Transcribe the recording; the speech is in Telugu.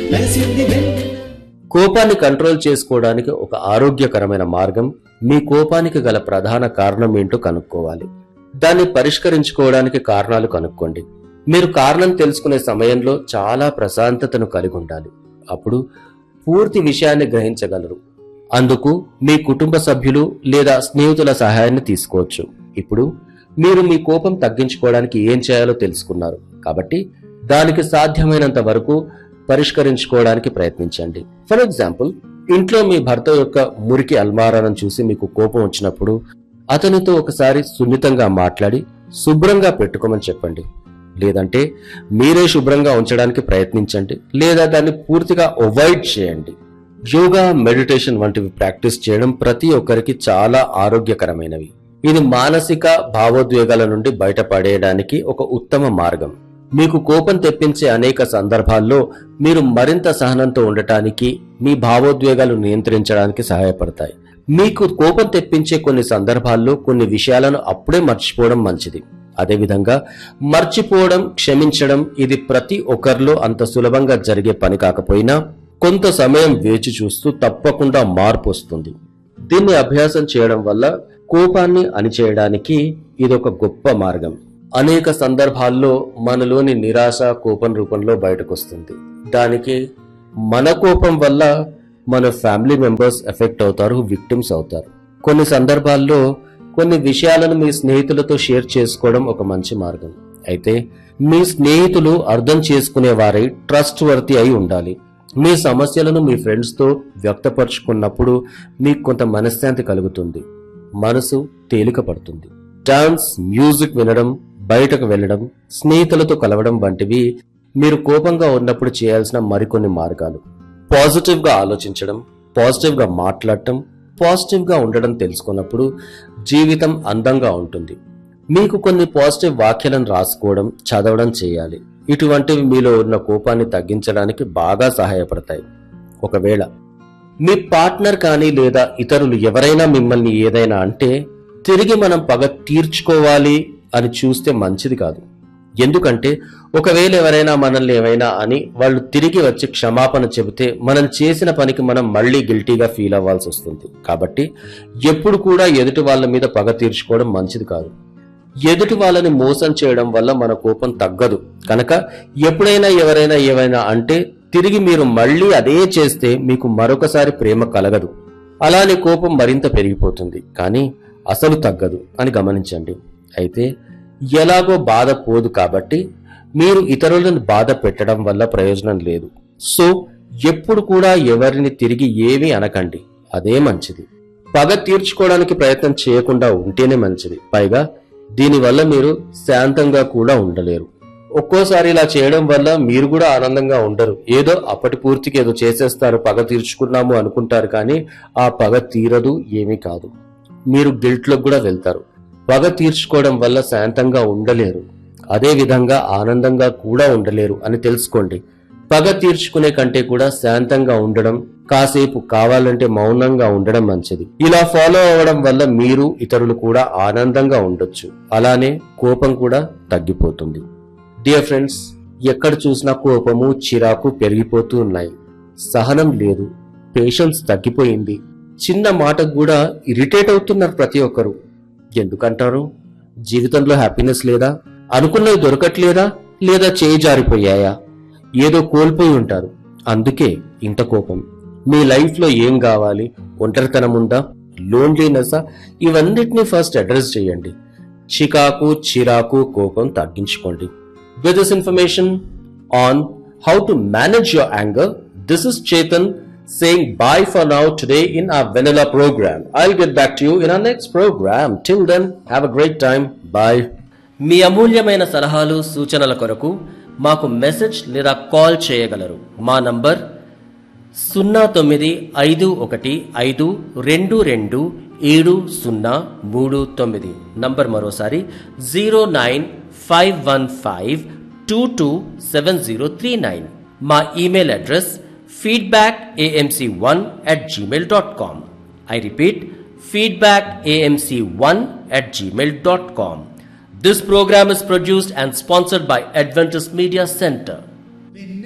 మెరిసింది వెన్నెల కోపాన్ని కంట్రోల్ చేసుకోవడానికి ఒక ఆరోగ్యకరమైన మార్గం మీ కోపానికి గల ప్రధాన కారణం ఏంటో కనుక్కోవాలి దాన్ని పరిష్కరించుకోవడానికి కారణాలు కనుక్కోండి మీరు కారణం తెలుసుకునే సమయంలో చాలా ప్రశాంతతను కలిగి ఉండాలి అప్పుడు పూర్తి విషయాన్ని గ్రహించగలరు అందుకు మీ కుటుంబ సభ్యులు లేదా స్నేహితుల సహాయాన్ని తీసుకోవచ్చు ఇప్పుడు మీరు మీ కోపం తగ్గించుకోవడానికి ఏం చేయాలో తెలుసుకున్నారు కాబట్టి దానికి సాధ్యమైనంత వరకు పరిష్కరించుకోవడానికి ప్రయత్నించండి ఫర్ ఎగ్జాంపుల్ ఇంట్లో మీ భర్త యొక్క మురికి అల్మారాలను చూసి మీకు కోపం వచ్చినప్పుడు అతనితో ఒకసారి సున్నితంగా మాట్లాడి శుభ్రంగా పెట్టుకోమని చెప్పండి లేదంటే మీరే శుభ్రంగా ఉంచడానికి ప్రయత్నించండి లేదా దాన్ని పూర్తిగా అవాయిడ్ చేయండి యోగా మెడిటేషన్ వంటివి ప్రాక్టీస్ చేయడం ప్రతి ఒక్కరికి చాలా ఆరోగ్యకరమైనవి ఇది మానసిక భావోద్వేగాల నుండి బయటపడేయడానికి ఒక ఉత్తమ మార్గం మీకు కోపం తెప్పించే అనేక సందర్భాల్లో మీరు మరింత సహనంతో ఉండటానికి మీ భావోద్వేగాలు నియంత్రించడానికి సహాయపడతాయి మీకు కోపం తెప్పించే కొన్ని సందర్భాల్లో కొన్ని విషయాలను అప్పుడే మర్చిపోవడం మంచిది అదేవిధంగా మర్చిపోవడం క్షమించడం ఇది ప్రతి ఒక్కరిలో అంత సులభంగా జరిగే పని కాకపోయినా కొంత సమయం వేచి చూస్తూ తప్పకుండా మార్పు వస్తుంది దీన్ని అభ్యాసం చేయడం వల్ల కోపాన్ని అణిచేయడానికి ఇదొక గొప్ప మార్గం అనేక సందర్భాల్లో మనలోని నిరాశ కోపం రూపంలో బయటకొస్తుంది దానికి మన కోపం వల్ల మన ఫ్యామిలీ మెంబర్స్ ఎఫెక్ట్ అవుతారు విక్టిమ్స్ అవుతారు కొన్ని సందర్భాల్లో కొన్ని విషయాలను మీ స్నేహితులతో షేర్ చేసుకోవడం ఒక మంచి మార్గం అయితే మీ స్నేహితులు అర్థం చేసుకునే వారై ట్రస్ట్ వర్తి అయి ఉండాలి మీ సమస్యలను మీ ఫ్రెండ్స్తో వ్యక్తపరుచుకున్నప్పుడు మీకు కొంత మనశ్శాంతి కలుగుతుంది మనసు తేలిక పడుతుంది డాన్స్ మ్యూజిక్ వినడం బయటకు వెళ్ళడం స్నేహితులతో కలవడం వంటివి మీరు కోపంగా ఉన్నప్పుడు చేయాల్సిన మరికొన్ని మార్గాలు పాజిటివ్ గా ఆలోచించడం పాజిటివ్ గా మాట్లాడటం పాజిటివ్ గా ఉండడం తెలుసుకున్నప్పుడు జీవితం అందంగా ఉంటుంది మీకు కొన్ని పాజిటివ్ వాక్యాలను రాసుకోవడం చదవడం చేయాలి ఇటువంటివి మీలో ఉన్న కోపాన్ని తగ్గించడానికి బాగా సహాయపడతాయి ఒకవేళ మీ పార్ట్నర్ కానీ లేదా ఇతరులు ఎవరైనా మిమ్మల్ని ఏదైనా అంటే తిరిగి మనం పగ తీర్చుకోవాలి అని చూస్తే మంచిది కాదు ఎందుకంటే ఒకవేళ ఎవరైనా మనల్ని ఏమైనా అని వాళ్ళు తిరిగి వచ్చి క్షమాపణ చెబితే మనం చేసిన పనికి మనం మళ్ళీ గిల్టీగా ఫీల్ అవ్వాల్సి వస్తుంది కాబట్టి ఎప్పుడు కూడా ఎదుటి వాళ్ళ మీద పగ తీర్చుకోవడం మంచిది కాదు ఎదుటి వాళ్ళని మోసం చేయడం వల్ల మన కోపం తగ్గదు కనుక ఎప్పుడైనా ఎవరైనా ఏమైనా అంటే తిరిగి మీరు మళ్ళీ అదే చేస్తే మీకు మరొకసారి ప్రేమ కలగదు అలానే కోపం మరింత పెరిగిపోతుంది కానీ అసలు తగ్గదు అని గమనించండి అయితే ఎలాగో బాధ పోదు కాబట్టి మీరు ఇతరులను బాధ పెట్టడం వల్ల ప్రయోజనం లేదు సో ఎప్పుడు కూడా ఎవరిని తిరిగి ఏమీ అనకండి అదే మంచిది పగ తీర్చుకోవడానికి ప్రయత్నం చేయకుండా ఉంటేనే మంచిది పైగా దీనివల్ల మీరు శాంతంగా కూడా ఉండలేరు ఒక్కోసారి ఇలా చేయడం వల్ల మీరు కూడా ఆనందంగా ఉండరు ఏదో అప్పటి పూర్తికి ఏదో చేసేస్తారు పగ తీర్చుకున్నాము అనుకుంటారు కానీ ఆ పగ తీరదు ఏమీ కాదు మీరు గిల్ట్లోకి కూడా వెళ్తారు పగ తీర్చుకోవడం వల్ల శాంతంగా ఉండలేరు అదే విధంగా ఆనందంగా కూడా ఉండలేరు అని తెలుసుకోండి పగ తీర్చుకునే కంటే కూడా శాంతంగా ఉండడం కాసేపు కావాలంటే మౌనంగా ఉండడం మంచిది ఇలా ఫాలో అవ్వడం వల్ల మీరు ఇతరులు కూడా ఆనందంగా ఉండొచ్చు అలానే కోపం కూడా తగ్గిపోతుంది డియర్ ఫ్రెండ్స్ ఎక్కడ చూసినా కోపము చిరాకు పెరిగిపోతూ ఉన్నాయి సహనం లేదు పేషెన్స్ తగ్గిపోయింది చిన్న మాటకు కూడా ఇరిటేట్ అవుతున్నారు ప్రతి ఒక్కరు ఎందుకంటారు జీవితంలో హ్యాపీనెస్ లేదా అనుకున్నవి దొరకట్లేదా లేదా చేయి జారిపోయాయా ఏదో కోల్పోయి ఉంటారు అందుకే ఇంత కోపం మీ లైఫ్ లో ఏం కావాలి ఒంటరితనం ఉందా లోన్లీనెస్ ఇవన్నిటిని ఫస్ట్ అడ్రస్ చేయండి చికాకు చిరాకు కోపం తగ్గించుకోండి With this information on how to manage your anger, this is Chetan saying bye for now today in our vanilla program. I'll get back to you in our next program. Till then, have a great time. Bye. మీ అమూల్యమైన సలహాలు సూచనల కొరకు మాకు మెసేజ్ లేదా కాల్ చేయగలరు మా నంబర్ సున్నా తొమ్మిది ఐదు ఒకటి ఐదు రెండు రెండు ఏడు సున్నా మూడు తొమ్మిది నంబర్ మరోసారి zero nine five one five two two seven zero three nine మా email address feedback AMC one at Gmail dot com I repeat feedback AMC one at Gmail dot com This program is produced and sponsored by Adventist Media Center.